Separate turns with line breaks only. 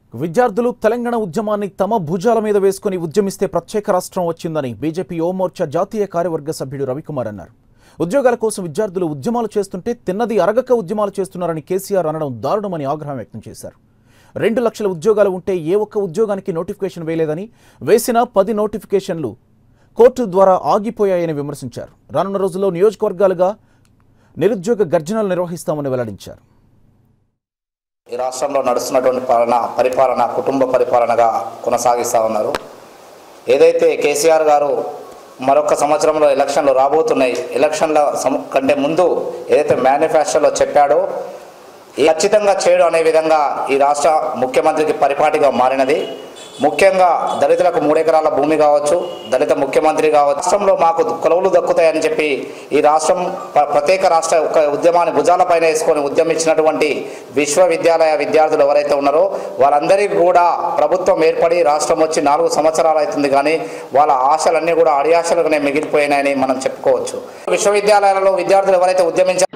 విద్యార్థులు తెలంగాణ ఉద్యమాన్ని తమ భుజాల మీద వేసుకుని ఉద్యమిస్తే ప్రత్యేక రాష్ట్రం వచ్చిందని బీజేపీ యువమోర్చా జాతీయ కార్యవర్గ సభ్యుడు రవికుమార్ అన్నారు ఉద్యోగాల కోసం విద్యార్థులు ఉద్యమాలు చేస్తుంటే తిన్నది అరగక ఉద్యమాలు చేస్తున్నారని కేసీఆర్ అనడం దారుణమని ఆగ్రహం వ్యక్తం చేశారు రెండు లక్షల ఉద్యోగాలు ఉంటే ఏ ఒక్క ఉద్యోగానికి నోటిఫికేషన్ వేయలేదని వేసిన పది నోటిఫికేషన్లు కోర్టు ద్వారా ఆగిపోయాయని విమర్శించారు రానున్న రోజుల్లో నియోజకవర్గాలుగా నిరుద్యోగ గర్జనలు నిర్వహిస్తామని వెల్లడించారు
ఈ రాష్ట్రంలో నడుస్తున్నటువంటి పాలన పరిపాలన కుటుంబ పరిపాలనగా కొనసాగిస్తూ ఉన్నారు ఏదైతే కేసీఆర్ గారు మరొక సంవత్సరంలో ఎలక్షన్లు రాబోతున్నాయి ఎలక్షన్ల సమ- కంటే ముందు ఏదైతే మేనిఫెస్టోలో చెప్పాడో ఖచ్చితంగా చేయడం అనే విధంగా ఈ రాష్ట్ర ముఖ్యమంత్రికి పరిపాటిగా మారినది ముఖ్యంగా దళితులకు మూడెకరాల భూమి కావచ్చు దళిత ముఖ్యమంత్రి కావచ్చు రాష్ట్రంలో మాకు కొలువులు దక్కుతాయని చెప్పి ఈ రాష్ట్రం ప్ర- ప్రత్యేక రాష్ట్ర ఒక ఉద్యమాన్ని భుజాలపైన వేసుకొని ఉద్యమించినటువంటి విశ్వవిద్యాలయ విద్యార్థులు ఎవరైతే ఉన్నారో వాళ్ళందరికీ కూడా ప్రభుత్వం ఏర్పడి రాష్ట్రం వచ్చి నాలుగు సంవత్సరాలు అవుతుంది కానీ వాళ్ళ ఆశలన్నీ కూడా అడియాశలుగానే మిగిలిపోయినాయని మనం చెప్పుకోవచ్చు విశ్వవిద్యాలయాలలో విద్యార్థులు ఎవరైతే ఉద్యమించారో